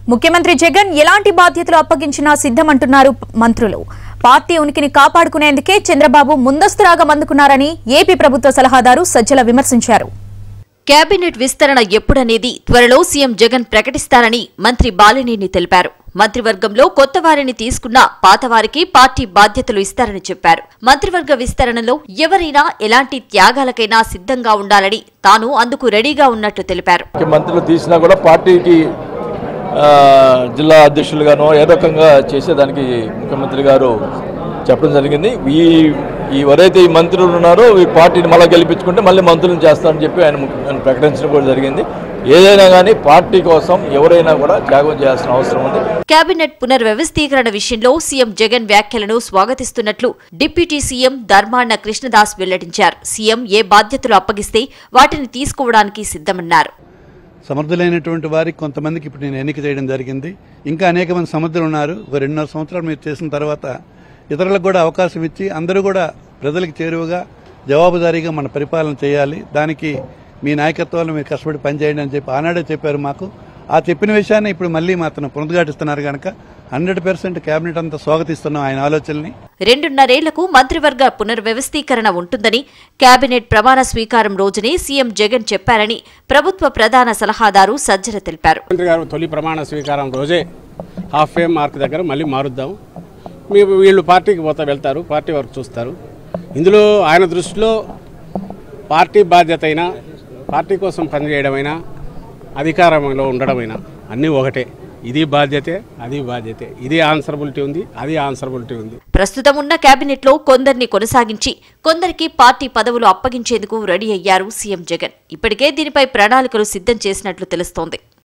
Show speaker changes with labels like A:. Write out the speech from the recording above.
A: ముఖ్యమంత్రి జగన్ ఎలాంటి బాధ్యతలు అప్పగించినా సిద్ధమంటున్నారు మంత్రులు పార్టీ ఉనికిని కాపాడుకునేందుకే చంద్రబాబు ముందస్తు రాగం అందుకున్నారని ఏపీ ప్రభుత్వ సలహాదారు సజ్జల విమర్శించారు
B: కేబినెట్ విస్తరణ ఎప్పుడనేది త్వరలో సీఎం జగన్ ప్రకటిస్తారని మంత్రి బాలినేని తెలిపారు మంత్రివర్గంలో కొత్త వారిని తీసుకున్నా పాతవారికి పార్టీ బాధ్యతలు ఇస్తారని చెప్పారు మంత్రివర్గ విస్తరణలో ఎవరైనా ఎలాంటి త్యాగాలకైనా సిద్ధంగా ఉండాలని తాను అందుకు రెడీగా ఉన్నట్లు తెలిపారు
C: మంత్రులు తీసినా కూడా పార్టీకి ఆ, జిల్లా అధ్యక్షులుగానో ఏ రకంగా చేసేదానికి ముఖ్యమంత్రి గారు చెప్పడం జరిగింది ఈ ఈ ఎవరైతే ఈ మంత్రులు ఉన్నారో ఈ పార్టీని మళ్ళీ గెలిపించుకుంటే మళ్ళీ మంత్రులను చేస్తారని చెప్పి ఆయన ము- ఆయన ప్రకటించడం కూడా జరిగింది ఏదైనా కానీ పార్టీ కోసం ఎవరైనా కూడా త్యాగం చేయాల్సిన అవసరం ఉంది
B: కేబినెట్ పునర్వ్యవస్థీకరణ విషయంలో సీఎం జగన్ వ్యాఖ్యలను స్వాగతిస్తున్నట్లు డిప్యూటీ సీఎం ధర్మాన కృష్ణదాస్ వెల్లడించారు సీఎం ఏ బాధ్యతలు అప్పగిస్తే వాటిని తీసుకోవడానికి సిద్ధమన్నారు
D: సమర్థులైనటువంటి వారికి కొంతమందికి ఇప్పుడు నేను ఎన్నిక చేయడం జరిగింది ఇంకా అనేక మంది సమర్థులు ఉన్నారు ఒక రెండున్నర సంవత్సరాలు మీరు చేసిన తర్వాత ఇతరులకు కూడా అవకాశం ఇచ్చి అందరూ కూడా ప్రజలకు చేరువగా జవాబుదారీగా మన పరిపాలన చేయాలి దానికి మీ నాయకత్వాలు మీరు కష్టపడి పనిచేయండి అని చెప్పి ఆనాడే చెప్పారు మాకు ఆ చెప్పిన విషయాన్ని ఇప్పుడు మళ్ళీ మాత్రం పునరుద్ఘాటిస్తున్నారు కనుక హండ్రెడ్ పర్సెంట్ కేబినెట్ అంతా స్వాగతిస్తున్నాం ఆయన ఆలోచనల్ని
B: రెండున్నరేళ్లకు మంత్రివర్గ పునర్వ్యవస్థీకరణ ఉంటుందని కేబినెట్ ప్రమాణ స్వీకారం రోజునే సీఎం జగన్ చెప్పారని ప్రభుత్వ ప్రధాన సలహాదారు సజ్జల తెలిపారు
E: ముఖ్యమంత్రి గారు తొలి ప్రమాణ స్వీకారం రోజే హాఫ్ ఏ మార్క్ దగ్గర మళ్ళీ మారుద్దాం మీ వీళ్ళు పార్టీకి పోతా వెళ్తారు పార్టీ వర్క్ చూస్తారు ఇందులో ఆయన దృష్టిలో పార్టీ బాధ్యత అయినా పార్టీ కోసం పనిచేయడమైనా అధికారంలో ఉండడమైనా అన్నీ ఒకటే ఇది బాధ్యతే అది బాధ్యతే ఇది ఆన్సరబిలిటీ ఉంది అది ఆన్సరబిలిటీ ఉంది
B: ప్రస్తుతం ఉన్న కేబినెట్లో కొందరిని కొనసాగించి కొందరికి పార్టీ పదవులు అప్పగించేందుకు రెడీ అయ్యారు సీఎం జగన్ ఇప్పటికే దీనిపై ప్రణాళికలు సిద్ధం చేసినట్లు తెలుస్తోంది